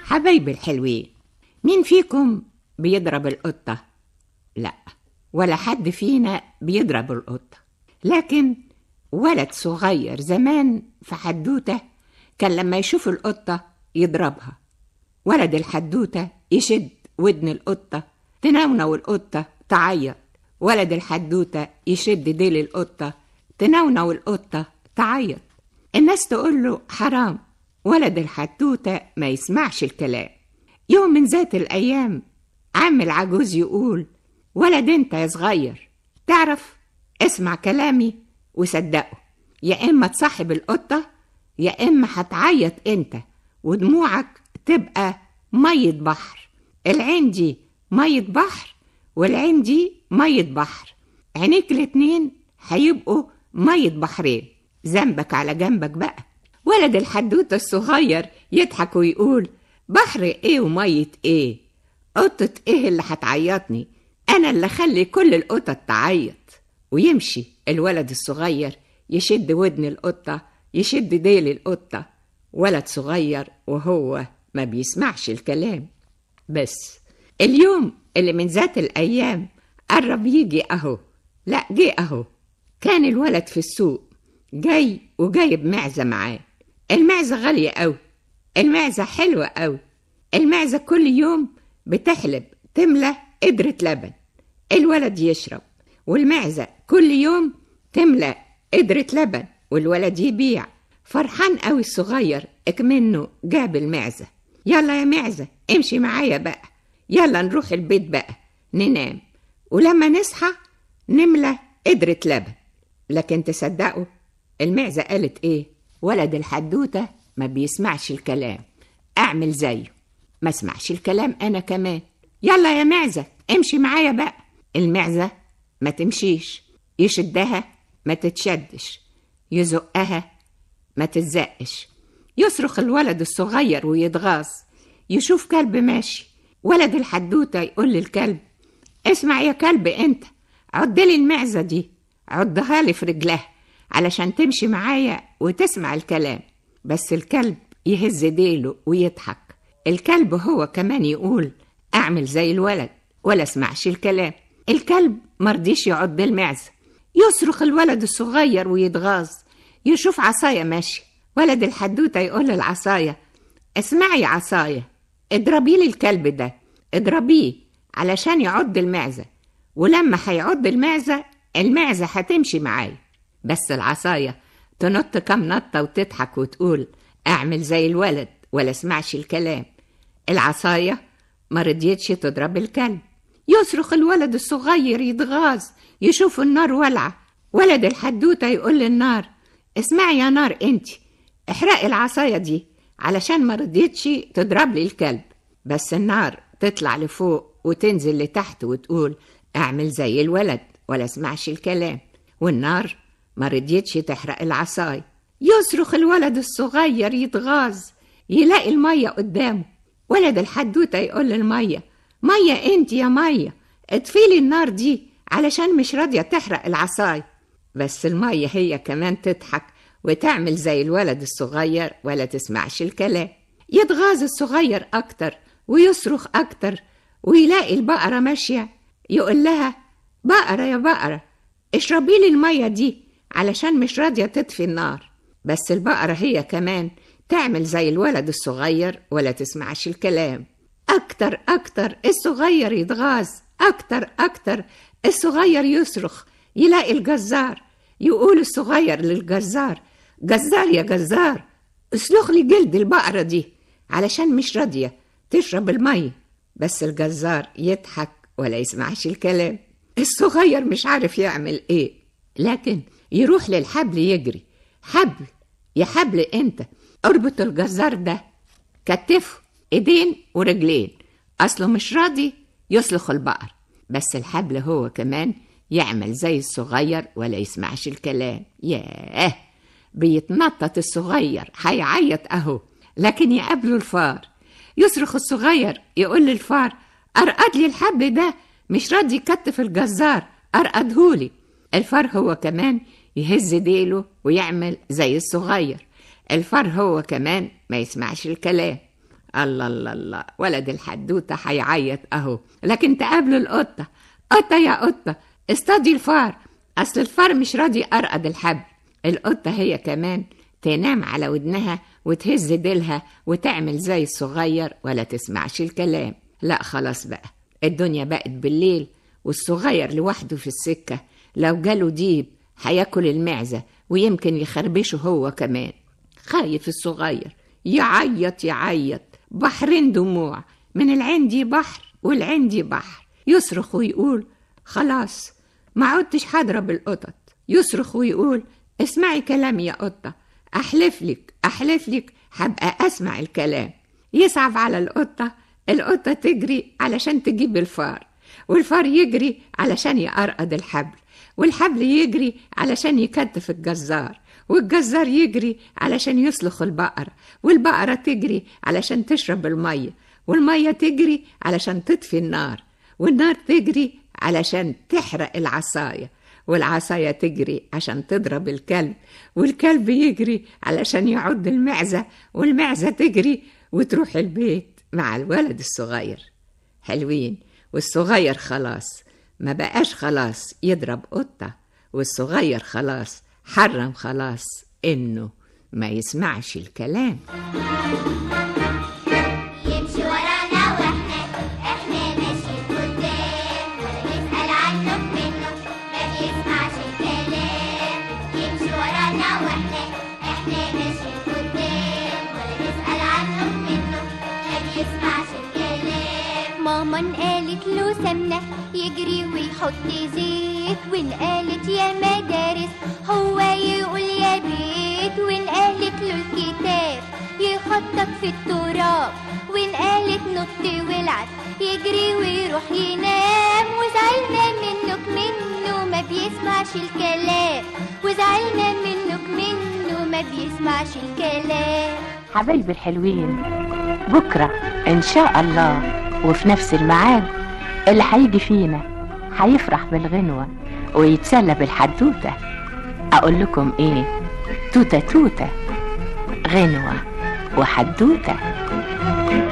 حبايبي الحلوين مين فيكم بيضرب القطة؟ لا ولا حد فينا بيضرب القطة لكن ولد صغير زمان في حدوتة كان لما يشوف القطة يضربها ولد الحدوتة يشد ودن القطة تنونو القطة تعيط ولد الحدوتة يشد ديل القطة تنونو القطة تعيط الناس تقول له حرام ولد الحدوتة ما يسمعش الكلام يوم من ذات الأيام عم العجوز يقول ولد انت يا صغير تعرف اسمع كلامي وصدقه يا إما تصاحب القطة يا إما هتعيط انت ودموعك تبقى مية بحر العين دي مية بحر والعين دي مية بحر عينيك الاتنين هيبقوا مية بحرين ذنبك على جنبك بقى ولد الحدوتة الصغير يضحك ويقول بحر ايه ومية ايه قطة ايه اللي هتعيطني انا اللي اخلي كل القطط تعيط ويمشي الولد الصغير يشد ودن القطة يشد ديل القطة ولد صغير وهو ما بيسمعش الكلام بس اليوم اللي من ذات الأيام قرب يجي أهو لا جه أهو كان الولد في السوق جاي وجايب معزة معاه المعزة غالية أوي المعزة حلوة أوي المعزة كل يوم بتحلب تملى قدرة لبن الولد يشرب والمعزة كل يوم تملى قدرة لبن والولد يبيع فرحان قوي الصغير اكمنه جاب المعزة يلا يا معزة امشي معايا بقى يلا نروح البيت بقى ننام ولما نصحى نملى قدرة لبن لكن تصدقوا المعزة قالت ايه ولد الحدوتة ما بيسمعش الكلام اعمل زيه ما اسمعش الكلام انا كمان يلا يا معزة امشي معايا بقى المعزة ما تمشيش يشدها ما تتشدش يزقها ما تتزقش يصرخ الولد الصغير ويتغاظ يشوف كلب ماشي ولد الحدوتة يقول للكلب اسمع يا كلب انت عد لي المعزة دي عضها لي في رجلها علشان تمشي معايا وتسمع الكلام بس الكلب يهز ديله ويضحك الكلب هو كمان يقول اعمل زي الولد ولا اسمعش الكلام الكلب مرضيش يعض المعزة يصرخ الولد الصغير ويتغاظ يشوف عصاية ماشي ولد الحدوتة يقول للعصاية اسمعي يا عصاية اضربي لي الكلب ده اضربيه علشان يعض المعزة ولما هيعض المعزة المعزة هتمشي معايا بس العصاية تنط كام نطة وتضحك وتقول اعمل زي الولد ولا اسمعش الكلام العصاية ما رضيتش تضرب الكلب يصرخ الولد الصغير يتغاظ يشوف النار ولعة ولد الحدوتة يقول للنار اسمعي يا نار انت احرقي العصاية دي علشان ما رضيتش تضرب لي الكلب بس النار تطلع لفوق وتنزل لتحت وتقول اعمل زي الولد ولا اسمعش الكلام والنار ما رضيتش تحرق العصاية يصرخ الولد الصغير يتغاظ يلاقي المية قدامه ولد الحدوتة يقول للمية مية انت يا مية اطفيلي النار دي علشان مش راضية تحرق العصاية بس المية هي كمان تضحك وتعمل زي الولد الصغير ولا تسمعش الكلام يتغاظ الصغير أكتر ويصرخ أكتر ويلاقي البقرة ماشية يقول لها بقرة يا بقرة اشربي لي المية دي علشان مش راضية تطفي النار بس البقرة هي كمان تعمل زي الولد الصغير ولا تسمعش الكلام أكتر أكتر الصغير يتغاظ أكتر أكتر الصغير يصرخ يلاقي الجزار يقول الصغير للجزار جزار يا جزار اسلخ لي جلد البقرة دي علشان مش راضية تشرب المية بس الجزار يضحك ولا يسمعش الكلام الصغير مش عارف يعمل ايه لكن يروح للحبل يجري حبل يا حبل انت اربط الجزار ده كتفه ايدين ورجلين اصله مش راضي يسلخ البقر بس الحبل هو كمان يعمل زي الصغير ولا يسمعش الكلام ياه بيتنطط الصغير هيعيط اهو لكن يقابله الفار يصرخ الصغير يقول للفار ارقد لي الحبل ده مش راضي يكتف الجزار ارقدهولي الفار هو كمان يهز ديله ويعمل زي الصغير الفار هو كمان ما يسمعش الكلام الله الله الله ولد الحدوتة هيعيط أهو لكن تقابله القطة قطة يا قطة اصطادي الفار أصل الفار مش راضي أرقد الحبل القطة هي كمان تنام على ودنها وتهز ديلها وتعمل زي الصغير ولا تسمعش الكلام لا خلاص بقى الدنيا بقت بالليل والصغير لوحده في السكة لو جاله ديب هياكل المعزة ويمكن يخربشه هو كمان خايف الصغير يعيط يعيط بحرين دموع من العين دي بحر والعين دي بحر يصرخ ويقول خلاص ما عدتش هضرب القطط يصرخ ويقول اسمعي كلامي يا قطة أحلف لك أحلف لك هبقى أسمع الكلام يصعب على القطة القطة تجري علشان تجيب الفار والفار يجري علشان يقرقد الحبل والحبل يجري علشان يكتف الجزار والجزار يجري علشان يسلخ البقرة والبقرة تجري علشان تشرب المية والمية تجري علشان تطفي النار والنار تجري علشان تحرق العصاية والعصاية تجري عشان تضرب الكلب والكلب يجري علشان يعض المعزة والمعزة تجري وتروح البيت مع الولد الصغير حلوين والصغير خلاص ما بقاش خلاص يضرب قطة والصغير خلاص حرم خلاص إنه ما يسمعش الكلام يمشي ورانا واحنا احنا ماشيين قدام ولا نسأل عنه منه ما بيسمعش الكلام يمشي ورانا واحنا احنا ماشيين قدام ولا نسأل عنه منه ما بيسمعش الكلام ماما قالت له سمنة يجري ويحط زيت وان قالت يا مدارس هو يقول يا بيت وان قالت له الكتاب يخطط في التراب وان قالت نط والعب يجري ويروح ينام وزعلنا منك منه ما بيسمعش الكلام وزعلنا منك منه ما بيسمعش الكلام حبايبي الحلوين بكرة إن شاء الله وفي نفس الميعاد اللي هيجي فينا هيفرح بالغنوة ويتسلى بالحدوتة أقول لكم إيه توتة توتة غنوة وحدوتة